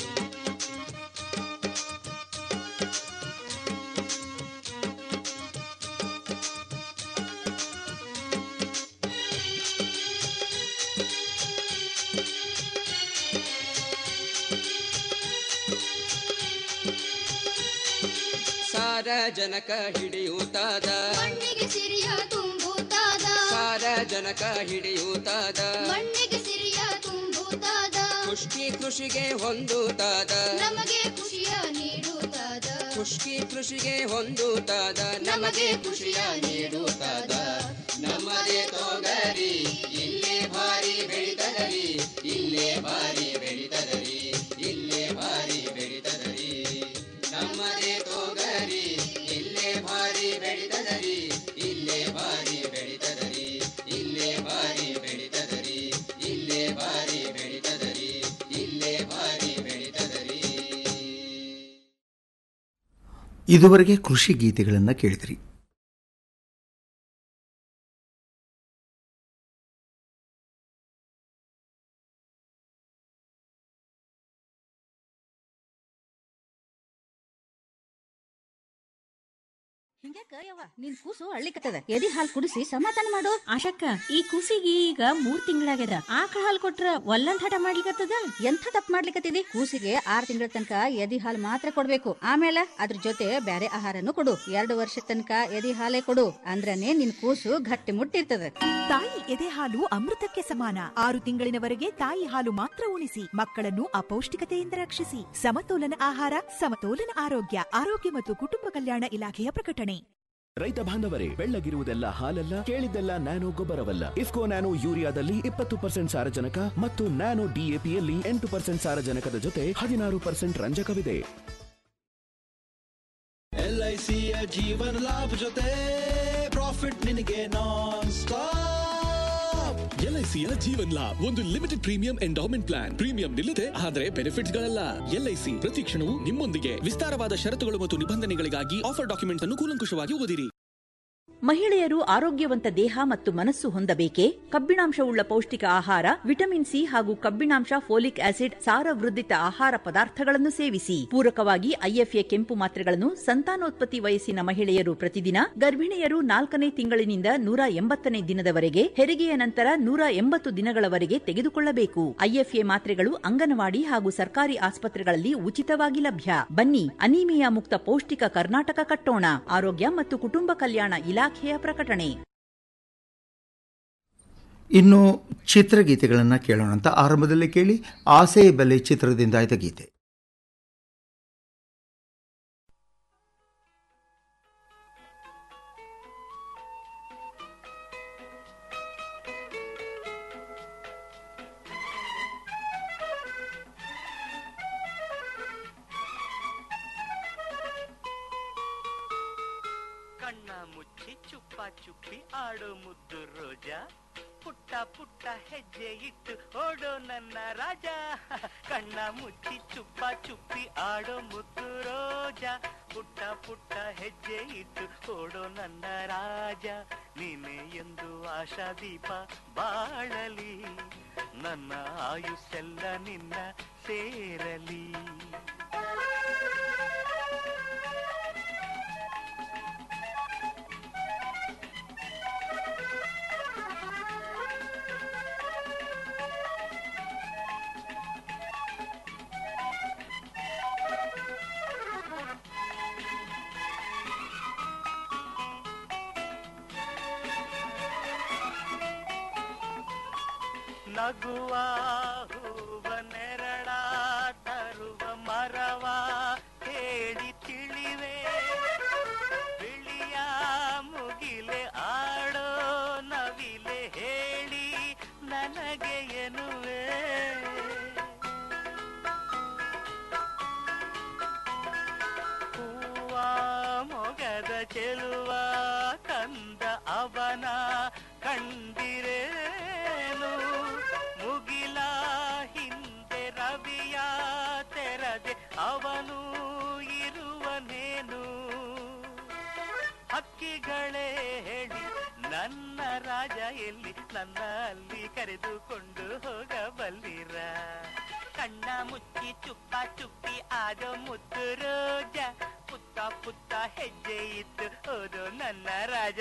ಸಾರಜನಕ ಹಿಡಿಯುತ್ತಾದ ಮಣ್ಣಿಗೆ ಸಿರಿಯ ತುಂಬುತ್ತಾದ ಸಾರಜನಕ ಹಿಡಿಯುತ್ತಾದ ಮಣ್ಣಿಗೆ ಸಿರಿಯ ತುಂಬುತ್ತಾದ ಖುಷ್ಕಿ ಕೃಷಿಗೆ ಹೊಂದುತ್ತಾದ ನಮಗೆ ಖುಷಿಯ ನೀಡುತ್ತಾದ ಖುಷ್ಕಿ ಕೃಷಿಗೆ ಹೊಂದುತ್ತಾದ ನಮಗೆ ಖುಷಿಯ ನೀಡುತ್ತಾದ ನಮ್ಮದೇ ತೋಗರಿ ಇಲ್ಲೇ ಭಾರಿ ಬೆಳಿತದರಿ ಇಲ್ಲೇ ಭಾರಿ ಬೆಳಿತದರಿ ಇಲ್ಲೇ ಭಾರಿ ಬೆಳಿತದರಿ ನಮ್ಮದೇ ತೋಗರಿ ಇಲ್ಲೇ ಭಾರಿ ಬೆಳಿತದರಿ ಇಲ್ಲೇ ಭಾರಿ ಬೆಳಿತದರಿ ಇಲ್ಲೇ ಭಾರಿ ಬೆಳಿತದರಿ ಇಲ್ಲೇ ಭಾರಿ ಬೆಳಿತದರಿ ಇಲ್ಲೇ ಭಾರಿ ಬೆಳಿತದರಿ ಇದುವರೆಗೆ ಕೃಷಿ ಗೀತೆಗಳನ್ನು ಕೇಳಿದಿರಿ ಹಿಂಗ್ಯಾಕ ಯವ್ವ ನಿನ್ ಕೂಸು ಅಳ್ಳಿಕತ್ತದ ಎದಿ ಹಾಲ್ ಕುಡಿಸಿ ಸಮಾಧಾನ ಮಾಡು ಆಶಕ್ಕ ಈ ಕೂಸಿಗೆ ಈಗ ಮೂರ್ ತಿಂಗಳಾಗ್ಯದ ಆಕಳ ಹಾಲ್ ಕೊಟ್ರ ಒಲ್ಲಂದ್ ಹಠ ಮಾಡ್ಲಿಕತ್ತದ ಎಂಥ ತಪ್ಪು ಮಾಡ್ಲಿಕತ್ತಿದಿ ಕೂಸಿಗೆ ಆರ್ ತಿಂಗಳ ತನಕ ಎದಿ ಹಾಲ್ ಮಾತ್ರ ಕೊಡ್ಬೇಕು ಆಮೇಲೆ ಅದ್ರ ಜೊತೆ ಬ್ಯಾರೆ ಆಹಾರನು ಕೊಡು ಎರಡು ವರ್ಷ ತನಕ ಎದಿ ಹಾಲೇ ಕೊಡು ಅಂದ್ರನೇ ನಿನ್ ಕೂಸು ಗಟ್ಟಿ ಮುಟ್ಟಿರ್ತದ ತಾಯಿ ಎದೆ ಹಾಲು ಅಮೃತಕ್ಕೆ ಸಮಾನ ಆರು ತಿಂಗಳಿನವರೆಗೆ ತಾಯಿ ಹಾಲು ಮಾತ್ರ ಉಣಿಸಿ ಮಕ್ಕಳನ್ನು ಅಪೌಷ್ಟಿಕತೆಯಿಂದ ರಕ್ಷಿಸಿ ಸಮತೋಲನ ಆಹಾರ ಸಮತೋಲನ ಆರೋಗ್ಯ ಆರೋಗ್ಯ ಮತ್ತು ಕುಟುಂಬ ಕಲ್ಯಾಣ ಇಲಾಖೆಯ ಪ್ರಕಟಣೆ ರೈತ ಬಾಂಧವರೇ ಬೆಳ್ಳಗಿರುವುದೆಲ್ಲ ಹಾಲಲ್ಲ ಕೇಳಿದ್ದೆಲ್ಲ ನ್ಯಾನೋ ಗೊಬ್ಬರವಲ್ಲ ಇಫ್ಕೋ ನ್ಯಾನೋ ಯೂರಿಯಾದಲ್ಲಿ ಇಪ್ಪತ್ತು ಪರ್ಸೆಂಟ್ ಸಾರಜನಕ ಮತ್ತು ನ್ಯಾನೋ ಡಿಎಪಿಯಲ್ಲಿ ಎಂಟು ಪರ್ಸೆಂಟ್ ಸಾರಜನಕದ ಜೊತೆ ಹದಿನಾರು ಪರ್ಸೆಂಟ್ ರಂಜಕವಿದೆ ಎಲ್ಐಸಿಯ ಜೀವನ ಲಾಭ ಜೊತೆ ಪ್ರಾಫಿಟ್ ನಿನಗೆ ನಾನ್ ಸ್ಟಾಪ್ ಎಲ್ಐಸಿಯ ಜೀವನ್ ಲಾಭ್ ಒಂದು limited premium endowment plan premium ನಿಲ್ಲದೆ ಆದರೆ ಬೆನಿಫಿಟ್ಸ್ ಗಳಲ್ಲ ಎಲ್ಐಸಿ ಪ್ರತಿ ಕ್ಷಣವೂ ನಿಮ್ಮೊಂದಿಗೆ ವಿಸ್ತಾರವಾದ ಷರತ್ತುಗಳು ಮತ್ತು ನಿಬಂಧನೆಗಳಿಗಾಗಿ ಆಫರ್ ಡಾಕ್ಯುಮೆಂಟ್ಸ್ ಅನ್ನು ಕೂಲಂಕುಷವಾಗಿ ಓದಿರಿ ಮಹಿಳೆಯರು ಆರೋಗ್ಯವಂತ ದೇಹ ಮತ್ತು ಮನಸ್ಸು ಹೊಂದಬೇಕೇ ಕಬ್ಬಿಣಾಂಶವುಳ್ಳ ಪೌಷ್ಟಿಕ ಆಹಾರ ವಿಟಮಿನ್ ಸಿ ಹಾಗೂ ಕಬ್ಬಿಣಾಂಶ ಫೋಲಿಕ್ ಆಸಿಡ್ ಸಾರವೃದ್ಧಿತ ಆಹಾರ ಪದಾರ್ಥಗಳನ್ನು ಸೇವಿಸಿ ಪೂರಕವಾಗಿ ಐಎಫ್ಎ ಕೆಂಪು ಮಾತ್ರೆಗಳನ್ನು ಸಂತಾನೋತ್ಪತ್ತಿ ವಯಸ್ಸಿನ ಮಹಿಳೆಯರು ಪ್ರತಿದಿನ ಗರ್ಭಿಣಿಯರು ನಾಲ್ಕನೇ ತಿಂಗಳಿನಿಂದ ನೂರ ಎಂಬತ್ತನೇ ದಿನದವರೆಗೆ ಹೆರಿಗೆಯ ನಂತರ ನೂರ ಎಂಬತ್ತು ದಿನಗಳವರೆಗೆ ತೆಗೆದುಕೊಳ್ಳಬೇಕು ಐಎಫ್ಎ ಮಾತ್ರೆಗಳು ಅಂಗನವಾಡಿ ಹಾಗೂ ಸರ್ಕಾರಿ ಆಸ್ಪತ್ರೆಗಳಲ್ಲಿ ಉಚಿತವಾಗಿ ಲಭ್ಯ ಬನ್ನಿ ಅನೀಮಿಯಾ ಮುಕ್ತ ಪೌಷ್ಟಿಕ ಕರ್ನಾಟಕ ಕಟ್ಟೋಣ ಆರೋಗ್ಯ ಮತ್ತು ಕುಟುಂಬ ಕಲ್ಯಾಣ ಇಲಾಖೆಯ ಪ್ರಕಟಣೆ ಇನ್ನು ಚಿತ್ರಗೀತೆಗಳನ್ನು ಕೇಳೋಣ ಅಂತ ಆರಂಭದಲ್ಲಿ ಕೇಳಿ ಆಸೆ ಬೆಲೆ ಚಿತ್ರದಿಂದ ಆಯ್ದ ಗೀತೆ ಕಣ್ಣ ಮುಚ್ಚಿ ಚುಪ್ಪ ಚುಪ್ಪಿ ಆಡೋ ಮುದ್ದು ರೋಜ ಪುಟ್ಟ ಪುಟ್ಟ ಹೆಜ್ಜೆ ಇಟ್ಟು ಓಡೋ ನನ್ನ ರಾಜ ಕಣ್ಣ ಮುಚ್ಚಿ ಚುಪ್ಪ ಚುಪ್ಪಿ ಆಡೋ ಮುದ್ದು ರೋಜ ಪುಟ್ಟ ಪುಟ್ಟ ಹೆಜ್ಜೆ ಇಟ್ಟು ಓಡೋ ನನ್ನ ರಾಜ ನೀನೆ ಎಂದು ಆಶಾ ದೀಪ ಬಾಳಲಿ ನನ್ನ ಆಯುಸ್ಸೆಲ್ಲ ನಿನ್ನ ಸೇರಲಿ ನಗುವ ಹೂವ ನೆರಳ ತರುವ ಮರವ ಹೇಳಿ ತಿಳಿವೆ ಬಿಳಿಯ ಮುಗಿಲೆ ಆಡೋ ನವಿಲೆ ಹೇಳಿ ನನಗೆ ಎನ್ನುವೆ ಹೂವ ಮೊಗದ ಚೆಲುವ ಕಂದ ಅವನ ಕಂಡಿರೇನು ಮುಗಿಲ ಹಿಂದೆ ರವಿಯ ತೆರದೆ ಅವನು ಇರುವನೇನು ಹಕ್ಕಿಗಳೇ ಹೇಳಿ ನನ್ನ ರಾಜ ಎಲ್ಲಿ ನನ್ನ ಅಲ್ಲಿ ಕರೆದುಕೊಂಡು ಹೋಗಬಲ್ಲಿರ ಕಣ್ಣ ಮುಚ್ಚಿ ಚುಪ್ಪ ಚುಪ್ಪಿ ಆದೋ ಮುದ್ದು ರೋಜ ಪುತ್ತ ಪುತ್ತ ಹೆಜ್ಜೆ ಇತ್ತು ಹೋದು ನನ್ನ ರಾಜ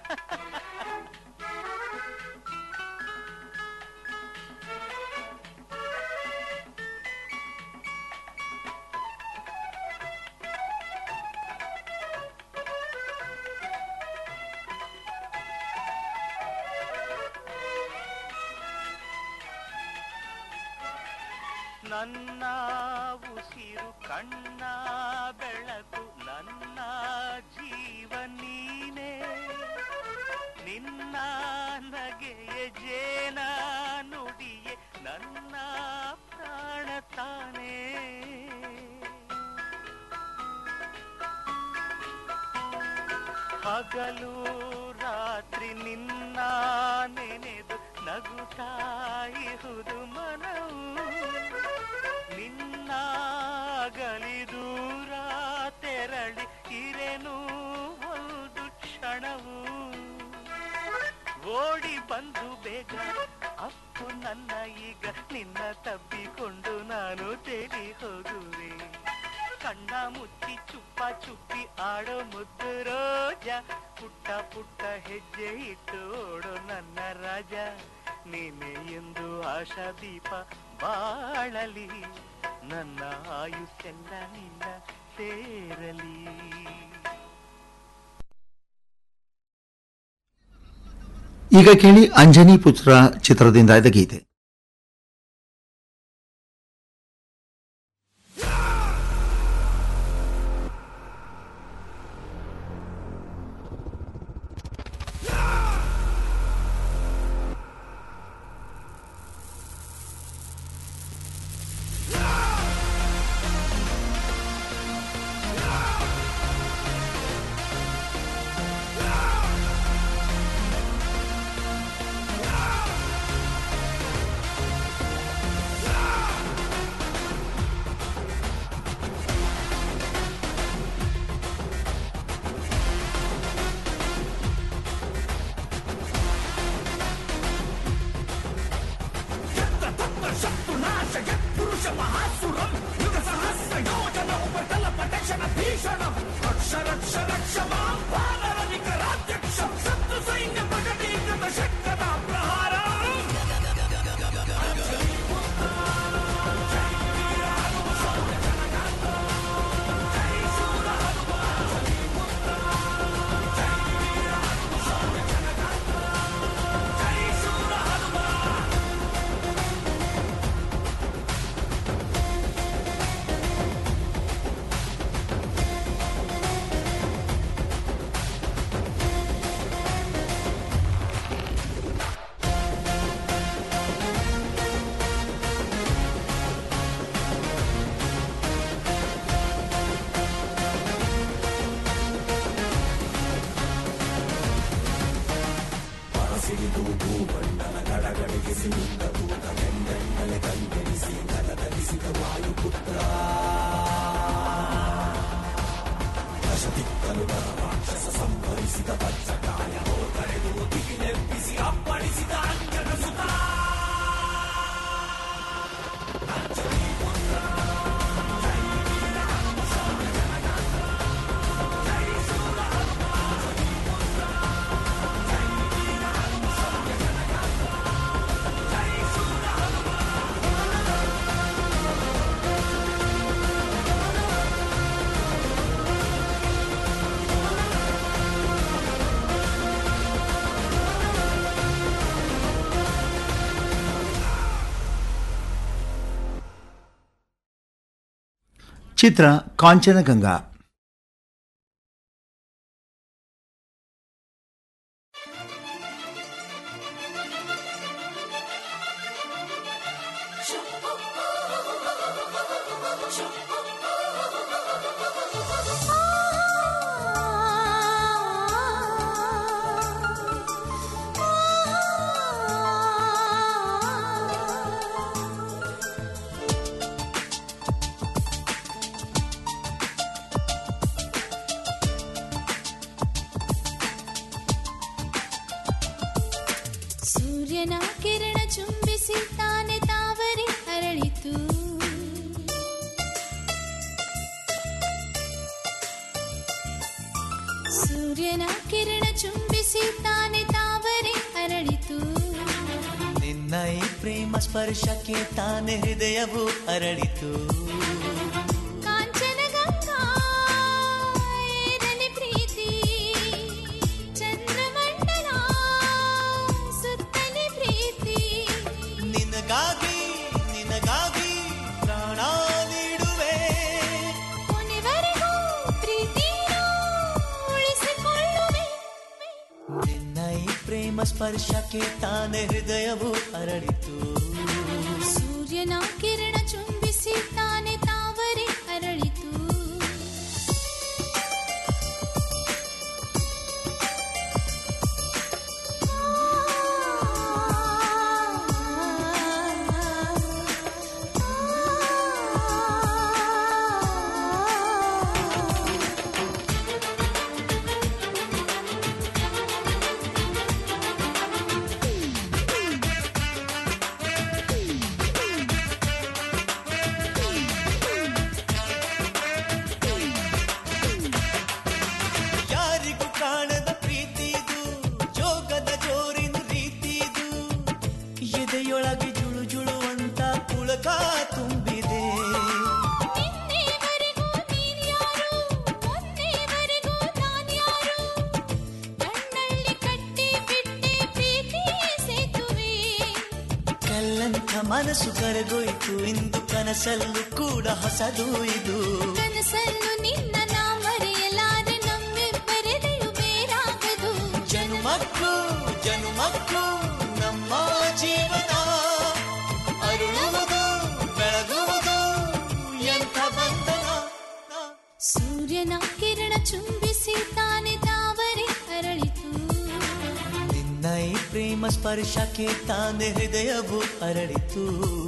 ನನ್ನ ಉಸಿರು ಕಣ್ಣ ಬೆಳಕು ನನ್ನ ಜೀವ ನೀನೆ ನಿನ್ನ ನಗೆಯ ಜೇನ ನುಡಿಯೇ ನನ್ನ ಪ್ರಾಣ ತಾನೇ ಹಗಲು ರಾತ್ರಿ ನಿನ್ನ ನೆನೆದು ನಗುತ್ತಾ ಇಹುದು ಮನವು ನಿನ್ನ ಗಲಿ ದೂರ ತೆರಳಿ ಇರೆನು ಒಂದು ಕ್ಷಣವು ಓಡಿ ಬಂದು ಬೇಗ ಅಪ್ಪು ನನ್ನ ಈಗ ನಿನ್ನ ತಬ್ಬಿಕೊಂಡು ನಾನು ತೇಲಿ ಹೋಗುವೆ ಕಣ್ಣ ಮುಚ್ಚಿ ಚುಪ್ಪ ಚುಪ್ಪಿ ಆಡೋ ಮುದ್ದು ರೋಜ ಪುಟ್ಟ ಪುಟ್ಟ ಹೆಜ್ಜೆ ಇಟ್ಟು ಓಡೋ ನನ್ನ ರಾಜ ನೀನೆ ಎಂದು ಆಶಾ ದೀಪ ಬಾಳಲಿ ನನ್ನ ಆಯುಸ್ಸೆಲ್ಲ ನಿನ್ನ ಸೇರಲಿ ಈಗ ಕೇಳಿ ಅಂಜನಿ ಪುತ್ರ ಚಿತ್ರದಿಂದ ಆಯ್ದ ಗೀತೆ ಚಿತ್ರ ಕಾಂಚನಗಂಗಾ ಸೂರ್ಯನ ಕಿರಣ ಚುಂಬಿಸಿ ತಾನೆ ತಾವರೆ ಅರಳಿತು ಸೂರ್ಯನ ಕಿರಣ ಚುಂಬಿಸಿ ತಾನೆ ತಾವರೆ ಅರಳಿತು ನಿನ್ನ ಈ ಪ್ರೇಮ ಸ್ಪರ್ಶಕ್ಕೆ ತಾನೆ ಹೃದಯವು ಅರಳಿತು ಕಾಂಚನ ಗಂಗಾ ಏರಲಿ ಪ್ರೀತಿ ಚಂದ್ರಮಂಡಲ ಸುತ್ತಲಿ ಪ್ರೀತಿ ನಿನಗಾಗಿ ನಿನಗಾಗಿ ಪ್ರಾಣ ನೀಡುವೆ ಕೊನೆವರೆಗೂ ಪ್ರೀತಿನ ಉಳಿಸಿಕೊಳ್ಳುವೆ ನಿನ್ನ ಈ ಪ್ರೇಮ ಸ್ಪರ್ಶಕ್ಕೆ ತಾನೆ ಹೃದಯವು ಅರಳಿತು ಸೂರ್ಯನ ಕಿರಣ ಚುಂಬಿಸಿ ತಾನೆ ತಾವರೆ ಅರಳಿತು ಆ ಮನಸ್ಸು ಕರಗೋಯ್ತು ಇಂದು ಕನಸಲ್ಲೂ ಕೂಡ ಹೊಸದು ಇದು ಕನಸನ್ನು ನಿನ್ನ ನಾ ಮರೆಯಲಾರೆ ನಮ್ಮಿಬ್ಬರೆದೆಯು ಬೇರಾಗದು ಜನುಮಕ್ಕೂ ಜನುಮಕ್ಕೂ ನಮ್ಮ ಜೀವನ ಅರುಳುವುದು ಬೆಳಗುವುದು ಎಂಥ ಬಂಧನ ಸೂರ್ಯನ ಕಿರಣ ಚುಂಬಿಸಿ ತಾನೆ ತಾವರೆ ಅರಳಿತು ನಿನ್ನ ಈ ಪ್ರೇಮ ಸ್ಪರ್ಶಕ್ಕೆ ತಾನೆ ಹೃದಯವು ಅರಳಿತು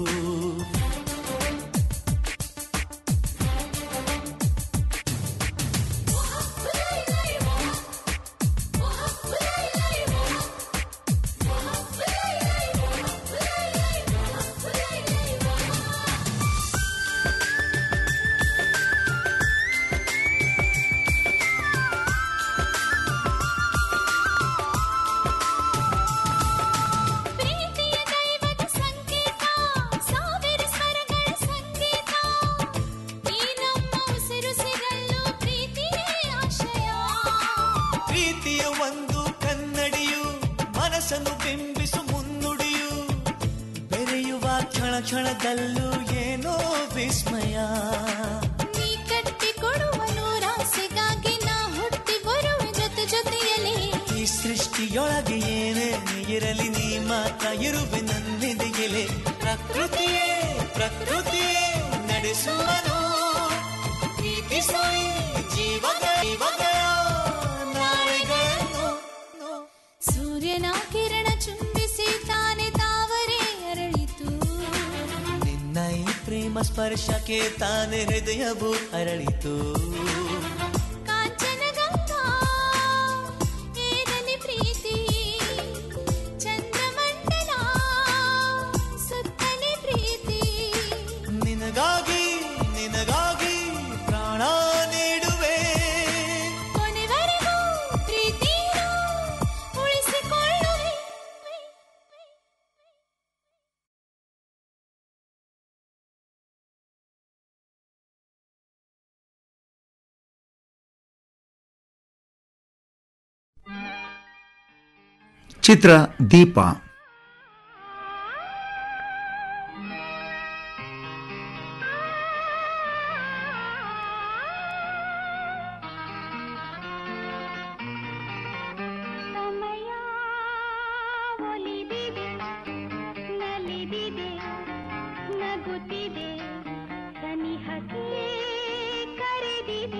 ಪ್ರೀತಿಯ ದೈವದ ಸಂಕೇತ ಸಾವಿರ ಸ್ವರಗಳ ಸಂಕೇತ ಈ ನಮ್ಮ ಉಸಿರು ಸಿಗಲು ಪ್ರೀತಿಯೇ ಆಶಯ ಪ್ರೀತಿಯ ಒಂದು ಕನ್ನಡಿಯು ಮನಸ್ಸನ್ನು ಬಿಂಬಿಸು ಮುನ್ನುಡಿಯು ಬೆರೆಯುವ ಕ್ಷಣ ಕ್ಷಣದಲ್ಲೂ ಏನೋ ವಿಸ್ಮಯ ನೀ ಕಟ್ಟಿ ಕೊಡುವ ನೂರಾಸೆಗಾಗಿ ನಾ ಹುಟ್ಟಿ ಬರುವ ಜೊತೆ ಜೊತೆಯಲ್ಲಿ ಈ ಸೃಷ್ಟಿಯೊಳಗೆ ಏನೇ ಇರಲಿ ನೀ ಮಾತ್ರ ಇರುವೆ ನನ್ನೆದೆಯಲೆ ಪ್ರಕೃತಿಯೇ ಪ್ರಕೃತಿಯೇ ನಡೆಸುವನು ಪ್ರೀತಿಸೋ ಈ ಜೀವಗಳ ಜೀವಗಳ ನಾಳೆಗಳನ್ನು ಸೂರ್ಯನ ಕಿರಣ ಚುಂಬಿಸಿ ತಾನೆ ತಾವರೆ ಅರಳಿತು ನಿನ್ನ ಈ ಪ್ರೇಮ ಸ್ಪರ್ಶಕ್ಕೆ ತಾನೇ ಹೃದಯವು ಅರಳಿತು ಕಾಂಚನ ಗಂಗಾ ಏರಲಿ ಪ್ರೀತಿ ಚಂದ್ರಮಂಡಲ ಸುತ್ತಲಿ ಪ್ರೀತಿ ನಿನಗಾಗಿ ನಿನಗಾಗಿ ಪ್ರಾಣ ನೀಡುವೆ ಕೊನೆವರೆಗೂ ಪ್ರೀತಿಯ ಉಳಿಸಿಕೊಳ್ಳುವೆ ಚಿತ್ರ ದೀಪ ಸಮಯ ಒಲಿದಿದೆ ನಲಿದಿದೆ ನಗುತ್ತಿದೆ ಸನಿಹಕ್ಕೆ ಕರೆದಿದೆ